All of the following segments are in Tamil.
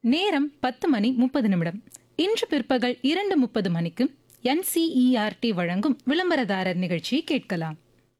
நேரம் பத்து மணி முப்பது நிமிடம் இன்று பிற்பகல் இரண்டு முப்பது மணிக்கு என்சிஇஆர்டி வழங்கும் விளம்பரதாரர் நிகழ்ச்சியை கேட்கலாம்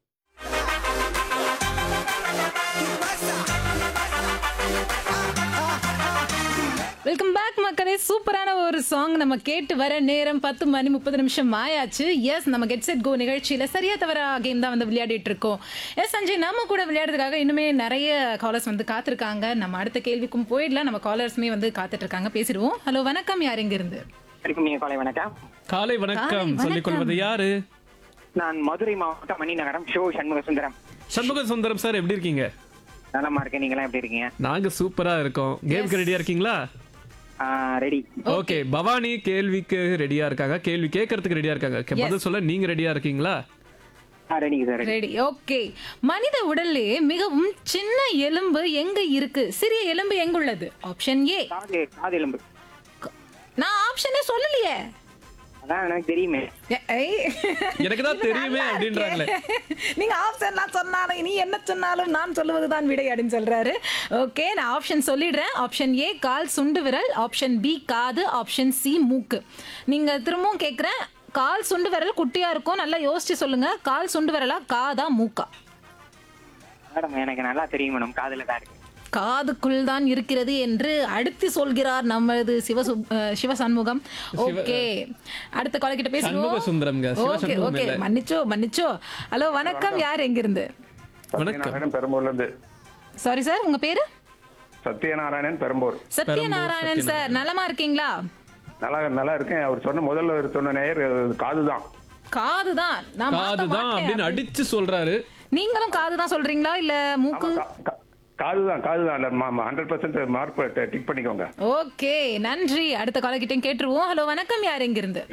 வெல்கம் பேக் மக்களே சூப்பரான ஒரு சாங் நம்ம கேட்டு வர நேரம் பத்து மணி முப்பது நிமிஷம் ஆயாச்சு எஸ் நம்ம கெட் செட் கோ நிகழ்ச்சியில சரியா தவிர கேம் தான் வந்து விளையாடிட்டு இருக்கோம் எஸ் சஞ்சய் நம்ம கூட விளையாடுறதுக்காக இன்னுமே நிறைய காலர்ஸ் வந்து காத்திருக்காங்க நம்ம அடுத்த கேள்விக்கும் போயிடலாம் நம்ம காலர்ஸுமே வந்து காத்துட்டு இருக்காங்க பேசிடுவோம் ஹலோ வணக்கம் யார் இங்க இருந்து வணக்கம் நீங்க காலை வணக்கம் காலை வணக்கம் வணக்கம். சொல்லிக் கொள்வது யாரு நான் மதுரை மாவட்டம் மணிநகரம் ஷோ சண்முக சுந்தரம் சண்முக சுந்தரம் சார் எப்படி இருக்கீங்க நலமா இருக்கேன் நீங்களாம் எப்படி இருக்கீங்க நாங்க சூப்பரா இருக்கோம் கேம்க்கு ரெடியா இருக்கீங்களா ரெடி ஓகே பவானி கேள்விக்கு ரெடியா இருக்காங்க கேள்வி கேட்கறதுக்கு ரெடியா இருக்காங்க கே- பதில் சொல்ல நீங்க ரெடியா இருக்கீங்களா ரெடிங்க சார் ரெடி ஓகே மனித உடல்லே மிகவும் சின்ன எலும்பு எங்க இருக்கு சிறிய எலும்பு எங்க உள்ளது ஆப்ஷன் ஏ காது காது எலும்பு நான் ஆப்ஷனே சொல்லலையே அதான் எனக்கு தெரியுமே ஏ, ஐ. எனக்கு தான் தெரியுமே நல்லா அப்படின்றாங்களே இருக்கே. நீங்க ஆப்ஷன் நான் சொன்னாலும் நீ என்ன சொன்னாலும் நான் சொல்லுவதுதான் விடை அப்படின்னு சொல்றாரு ஓகே நான் ஆப்ஷன் சொல்லிடுறேன் ஆப்ஷன் ஏ கால் சுண்டு விரல் ஆப்ஷன் பி காது ஆப்ஷன் சி மூக்கு நீங்க திரும்பவும் கேக்குறேன் கால் சுண்டு விரல் குட்டியா இருக்கும் நல்லா யோசிச்சு சொல்லுங்க கால் சுண்டு விரலா காதா மூக்கா மேடம் எனக்கு நல்லா தெரியும் மேடம் காதுல தான் இருக்கு காதுக்குள் தான் இருக்கிறது என்று அடுத்து சொல்கிறார் நமது சிவசு அஹ் சிவசண்முகம் ஓகே அடுத்த கொலை கிட்ட சண்முக பேசுவோம் சுந்தரம்ங்க ஓகே சிவசண்முகம் ஓகே இல்ல மன்னிச்சோ மன்னிச்சோ ஹலோ வணக்கம் யார் எங்கிருந்து வணக்கம் சத்யநாராயணன் பெரம்பூர்ல இருந்து சாரி சார் உங்க பேரு சத்யநாராயணன் பெரம்பூர் சத்யநாராயணன் சார் நலமா இருக்கீங்களா நல்லா நல்லா இருக்கேன் அவர் சொன்ன முதல்ல அவர் சொன்ன நேயர் காதுதான் காதுதான் நான் மாத்த காதுதான் மாட்டேன். அப்படின்னு அடிச்சு சொல்றாரு நீங்களும் காதுதான் சொல்றீங்களா இல்ல மூக்கு கா- கா- காதுதான் காதுதான் ஹண்ட்ரட் பர்சன்ட் மார்க் டிக் பண்ணிக்கோங்க ஓகே நன்றி அடுத்த கால கிட்ட கேட்டுருவோம் ஹலோ வணக்கம் யார் எங்கிருந்து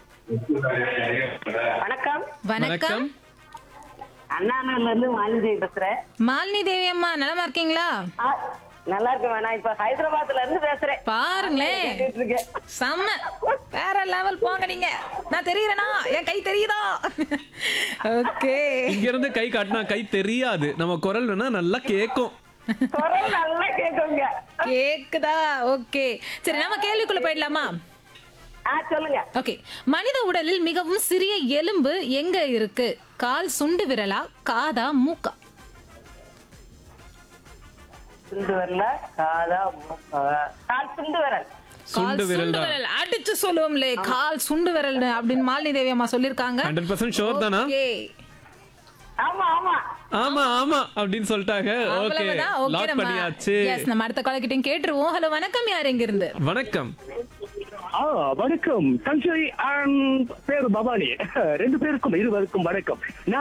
வணக்கம் வணக்கம் அண்ணாநகர்ல இருந்து மாலினி பேசுறேன் மாலினி தேவி அம்மா நலமா இருக்கீங்களா ஆ, நல்லா இருக்கேன் நான் இப்ப ஹைதராபாத்ல இருந்து பேசுறேன் பாருங்களேன் கேட்டுட்டு இருக்கேன். செம்ம வேற லெவல் போங்க நீங்க நான் தெரியறேனா என் கை தெரியுதா ஓகே இங்க இருந்து கை காட்டினா கை தெரியாது நம்ம குரல் வேணா நல்லா கேக்கும் குரல் நல்லா கேட்குங்க கேக்குதா ஓகே சரி நம்ம கேள்விக்குள்ள போயிடலாமா ஆ சொல்லுங்க ஓகே மனித உடலில் மிகவும் சிறிய எலும்பு எங்க இருக்கு கால் சுண்டு விரலா காதா மூக்கா சுண்டு வரல காதா மூக்கா. கால் சுண்டு வரல் கால் சுண்டு விரல் சுண்டு தான் விரல் அடிச்சு சொல்லுவோம்லே கால் சுண்டு விரல் அப்படின்னு மாலினி தேவி அம்மா சொல்லிருக்காங்க ஹண்ட்ரட் பர்சன்ட் ஷோர் தானா ஓகே ஆமா ஆமா ஆமா ஆமா அப்படின்னு சொல்லிட்டாங்க ஓகே அவ்வளவுதான் ஓகே லாக் நம்ம பண்ணியாச்சு எஸ் நம்ம அடுத்த கால கிட்ட கேட்டுருவோம் ஹலோ வணக்கம் யார் எங்க இருந்து வணக்கம் ஆ வணக்கம் சஞ்சய் அண்ட் பேரு பவானி ரெண்டு பேருக்கும் இருவருக்கும் வணக்கம் நான்